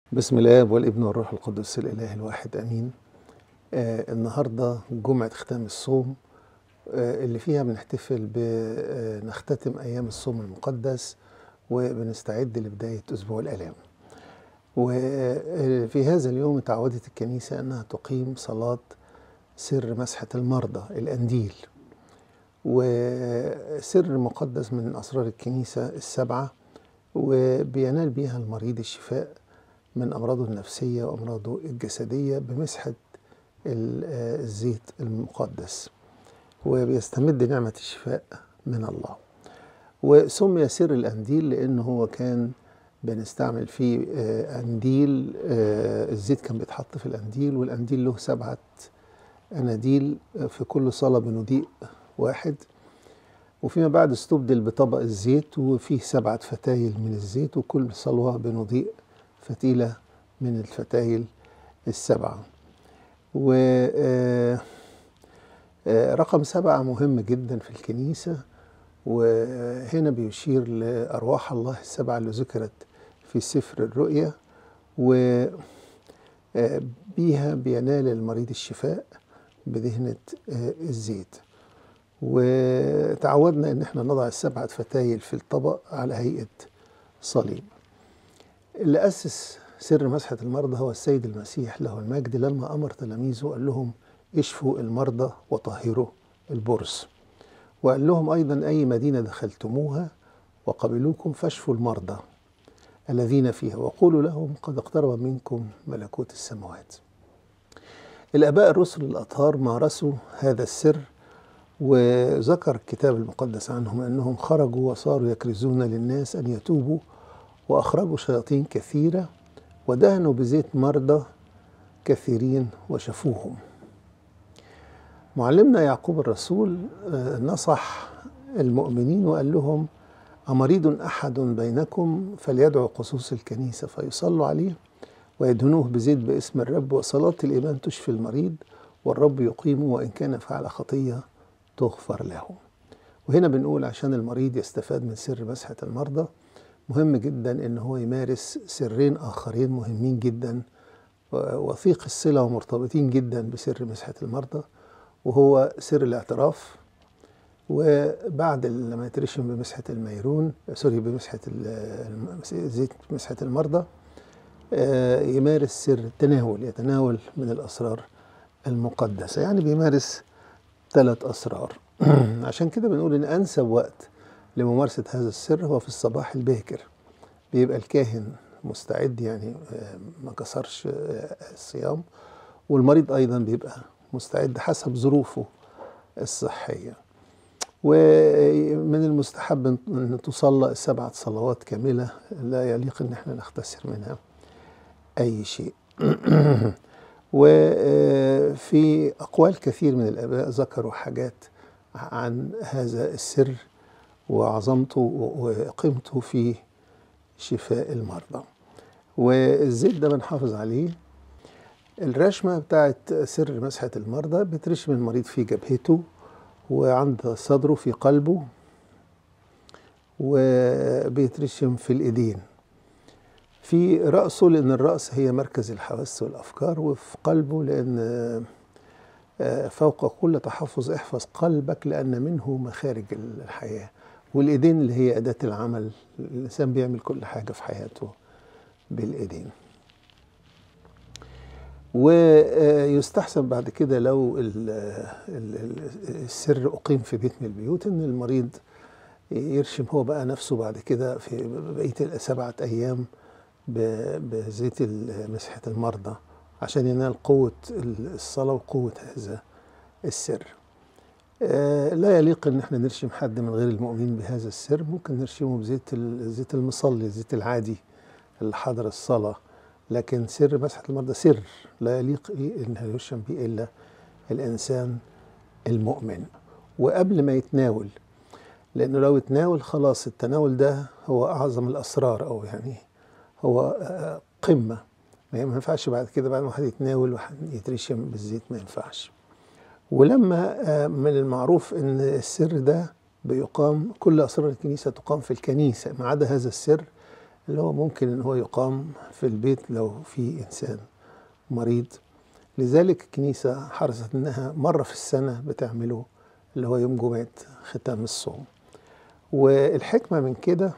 بسم الله والابن والروح القدس الإله الواحد أمين آه النهاردة جمعة ختام الصوم آه اللي فيها بنحتفل بنختتم أيام الصوم المقدس وبنستعد لبداية أسبوع الآلام وفي هذا اليوم تعودت الكنيسة أنها تقيم صلاة سر مسحة المرضى الأنديل وسر مقدس من أسرار الكنيسة السبعة وبينال بها المريض الشفاء من أمراضه النفسية وأمراضه الجسدية بمسحة الزيت المقدس وبيستمد نعمة الشفاء من الله وسمي سر الأنديل لأنه هو كان بنستعمل فيه أنديل الزيت كان بيتحط في الأنديل والأنديل له سبعة أناديل في كل صلاة بنضيء واحد وفيما بعد استبدل بطبق الزيت وفيه سبعة فتايل من الزيت وكل صلوة بنضيء فتيلة من الفتايل السبعة و رقم سبعة مهم جدا في الكنيسة وهنا بيشير لأرواح الله السبعة اللي ذكرت في سفر الرؤيا وبيها بينال المريض الشفاء بدهنة الزيت وتعودنا ان احنا نضع السبعة فتايل في الطبق على هيئة صليب اللي أسس سر مسحة المرضى هو السيد المسيح له المجد لما أمر تلاميذه قال لهم اشفوا المرضى وطهروا البرص وقال لهم أيضا أي مدينة دخلتموها وقبلوكم فاشفوا المرضى الذين فيها وقولوا لهم قد اقترب منكم ملكوت السماوات الآباء الرسل الأطهار مارسوا هذا السر وذكر الكتاب المقدس عنهم أنهم خرجوا وصاروا يكرزون للناس أن يتوبوا وأخرجوا شياطين كثيرة ودهنوا بزيت مرضى كثيرين وشفوهم معلمنا يعقوب الرسول نصح المؤمنين وقال لهم أمريض أحد بينكم فليدعو قصوص الكنيسة فيصلوا عليه ويدهنوه بزيت باسم الرب وصلاة الإيمان تشفي المريض والرب يقيمه وإن كان فعل خطية تغفر له وهنا بنقول عشان المريض يستفاد من سر مسحة المرضى مهم جدا ان هو يمارس سرين اخرين مهمين جدا وثيق الصله ومرتبطين جدا بسر مسحه المرضى وهو سر الاعتراف وبعد لما يترشم بمسحه الميرون سوري بمسحه زيت مسحه المرضى يمارس سر التناول يتناول من الاسرار المقدسه يعني بيمارس ثلاث اسرار عشان كده بنقول ان انسب وقت لممارسة هذا السر هو في الصباح الباكر بيبقى الكاهن مستعد يعني ما كسرش الصيام والمريض أيضا بيبقى مستعد حسب ظروفه الصحية ومن المستحب أن تصلى السبعة صلوات كاملة لا يليق أن احنا نختصر منها أي شيء وفي أقوال كثير من الآباء ذكروا حاجات عن هذا السر وعظمته وقيمته في شفاء المرضى والزيت ده بنحافظ عليه الرشمة بتاعت سر مسحة المرضى بترشم المريض في جبهته وعند صدره في قلبه وبيترشم في الإيدين في رأسه لأن الرأس هي مركز الحواس والأفكار وفي قلبه لأن فوق كل تحفظ احفظ قلبك لأن منه مخارج الحياة والايدين اللي هي اداه العمل الانسان بيعمل كل حاجه في حياته بالايدين ويستحسن بعد كده لو السر اقيم في بيت من البيوت ان المريض يرشم هو بقى نفسه بعد كده في بقيه سبعه ايام بزيت مسحه المرضى عشان ينال قوه الصلاه وقوه هذا السر لا يليق ان احنا نرشم حد من غير المؤمنين بهذا السر ممكن نرشمه بزيت زيت المصلي الزيت العادي اللي حضر الصلاة لكن سر مسحة المرضى سر لا يليق انها يرشم به الا الانسان المؤمن وقبل ما يتناول لانه لو يتناول خلاص التناول ده هو اعظم الاسرار او يعني هو قمة ما ينفعش بعد كده بعد ما واحد يتناول يترشم بالزيت ما ينفعش ولما من المعروف ان السر ده بيقام كل اسرار الكنيسه تقام في الكنيسه ما عدا هذا السر اللي هو ممكن ان هو يقام في البيت لو في انسان مريض لذلك الكنيسة حرصت انها مرة في السنة بتعمله اللي هو يوم جمعة ختام الصوم والحكمة من كده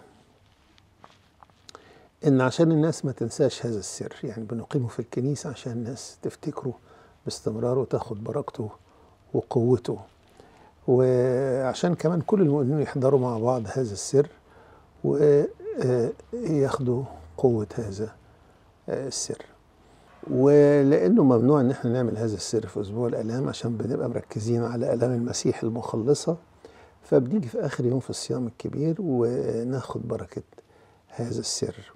ان عشان الناس ما تنساش هذا السر يعني بنقيمه في الكنيسة عشان الناس تفتكره باستمرار وتاخد بركته وقوته وعشان كمان كل المؤمنين يحضروا مع بعض هذا السر وياخدوا قوة هذا السر ولانه ممنوع ان احنا نعمل هذا السر في اسبوع الالام عشان بنبقى مركزين على الام المسيح المخلصه فبنيجي في اخر يوم في الصيام الكبير وناخد بركه هذا السر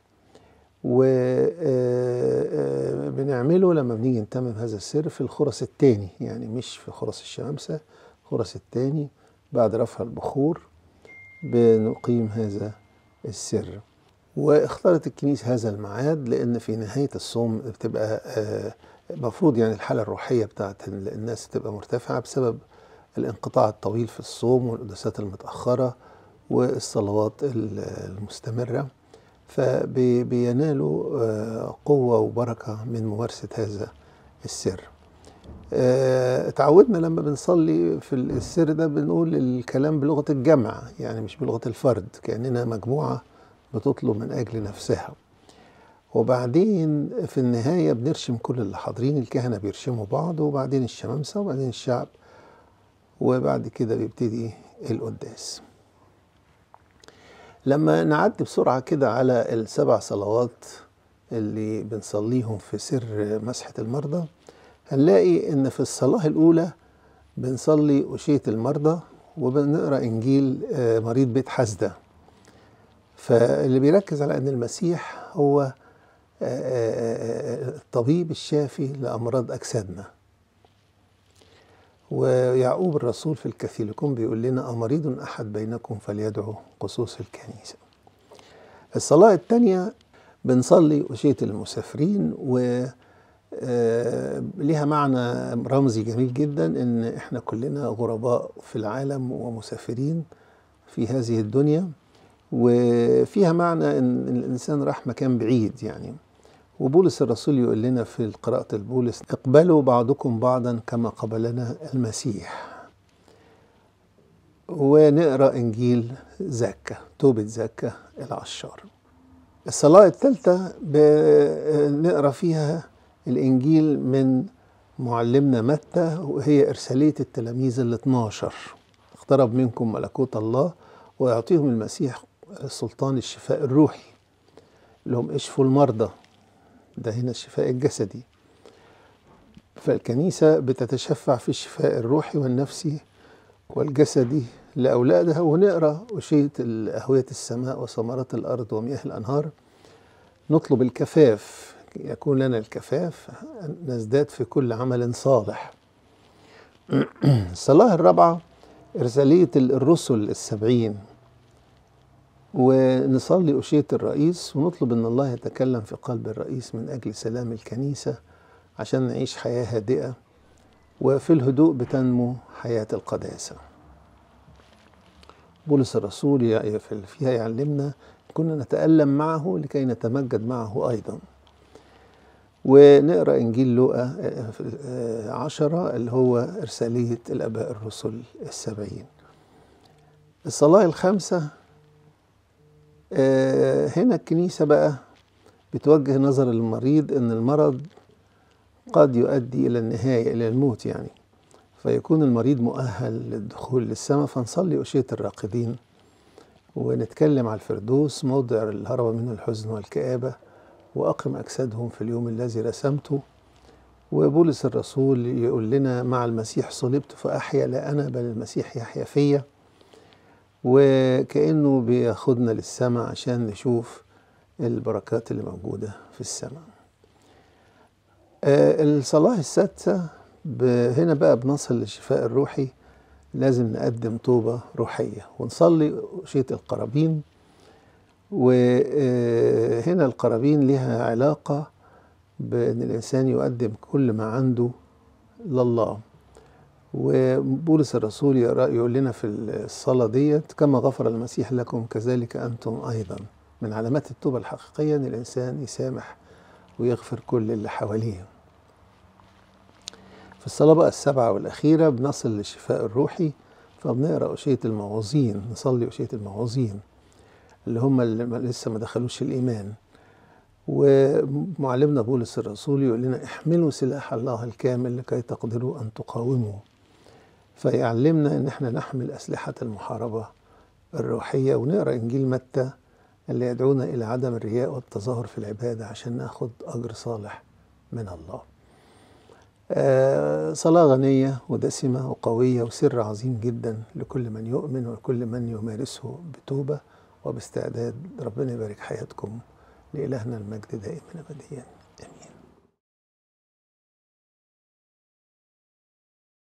وبنعمله لما بنيجي نتمم هذا السر في الخرس الثاني يعني مش في خرس الشمامسة الخرس الثاني بعد رفع البخور بنقيم هذا السر واختارت الكنيسة هذا الميعاد لأن في نهاية الصوم بتبقى المفروض يعني الحالة الروحية بتاعت الناس تبقى مرتفعة بسبب الانقطاع الطويل في الصوم والقداسات المتأخرة والصلوات المستمرة فبينالوا قوة وبركة من ممارسة هذا السر اتعودنا لما بنصلي في السر ده بنقول الكلام بلغة الجمع يعني مش بلغة الفرد كأننا مجموعة بتطلب من أجل نفسها وبعدين في النهاية بنرشم كل اللي حاضرين الكهنة بيرشموا بعض وبعدين الشمامسة وبعدين الشعب وبعد كده بيبتدي القداس لما نعدي بسرعة كده على السبع صلوات اللي بنصليهم في سر مسحة المرضى هنلاقي إن في الصلاة الأولى بنصلي أشية المرضى وبنقرأ إنجيل مريض بيت حسدة فاللي بيركز على أن المسيح هو الطبيب الشافي لأمراض أجسادنا ويعقوب الرسول في الكاثوليكون بيقول لنا أمريض أحد بينكم فليدعو قصوص الكنيسة الصلاة الثانية بنصلي أشية المسافرين و ليها معنى رمزي جميل جدا ان احنا كلنا غرباء في العالم ومسافرين في هذه الدنيا وفيها معنى ان الانسان راح مكان بعيد يعني وبولس الرسول يقول لنا في قراءة البولس اقبلوا بعضكم بعضا كما قبلنا المسيح ونقرا انجيل زكا توبة زكا العشار الصلاة الثالثة بنقرا فيها الانجيل من معلمنا متى وهي ارسالية التلاميذ ال 12 اقترب منكم ملكوت الله ويعطيهم المسيح سلطان الشفاء الروحي لهم اشفوا المرضى ده هنا الشفاء الجسدي فالكنيسة بتتشفع في الشفاء الروحي والنفسي والجسدي لأولادها ونقرأ أشية أهوية السماء وثمرات الأرض ومياه الأنهار نطلب الكفاف يكون لنا الكفاف نزداد في كل عمل صالح الصلاة الرابعة إرسالية الرسل السبعين ونصلي أشية الرئيس ونطلب أن الله يتكلم في قلب الرئيس من أجل سلام الكنيسة عشان نعيش حياة هادئة وفي الهدوء بتنمو حياة القداسة بولس الرسول فيها يعلمنا كنا نتألم معه لكي نتمجد معه أيضا ونقرأ إنجيل لوقا عشرة اللي هو إرسالية الآباء الرسل السبعين الصلاة الخامسة هنا الكنيسة بقى بتوجه نظر المريض ان المرض قد يؤدي الى النهاية الى الموت يعني فيكون المريض مؤهل للدخول للسماء فنصلي أشية الراقدين ونتكلم على الفردوس موضع الهرب منه الحزن والكآبة وأقم أجسادهم في اليوم الذي رسمته وبولس الرسول يقول لنا مع المسيح صلبت فأحيا لا أنا بل المسيح يحيا فيا وكأنه بياخدنا للسماء عشان نشوف البركات اللي موجودة في السماء آه الصلاة السادسة هنا بقى بنصل للشفاء الروحي لازم نقدم توبة روحية ونصلي أشية القرابين وهنا القرابين لها علاقة بأن الإنسان يقدم كل ما عنده لله وبولس الرسول يقول لنا في الصلاة ديت كما غفر المسيح لكم كذلك أنتم أيضا من علامات التوبة الحقيقية إن الإنسان يسامح ويغفر كل اللي حواليه في الصلاة بقى السبعة والأخيرة بنصل للشفاء الروحي فبنقرأ أشية الموعظين نصلي أشية الموعظين اللي هم اللي ما- لسه ما دخلوش الإيمان ومعلمنا بولس الرسول يقول لنا احملوا سلاح الله الكامل لكي تقدروا أن تقاوموا فيعلمنا ان احنا نحمل اسلحه المحاربه الروحيه ونقرا انجيل متى اللي يدعونا الى عدم الرياء والتظاهر في العباده عشان ناخد اجر صالح من الله. آه صلاه غنيه ودسمه وقويه وسر عظيم جدا لكل من يؤمن وكل من يمارسه بتوبه وباستعداد ربنا يبارك حياتكم لالهنا المجد دائما ابديا امين.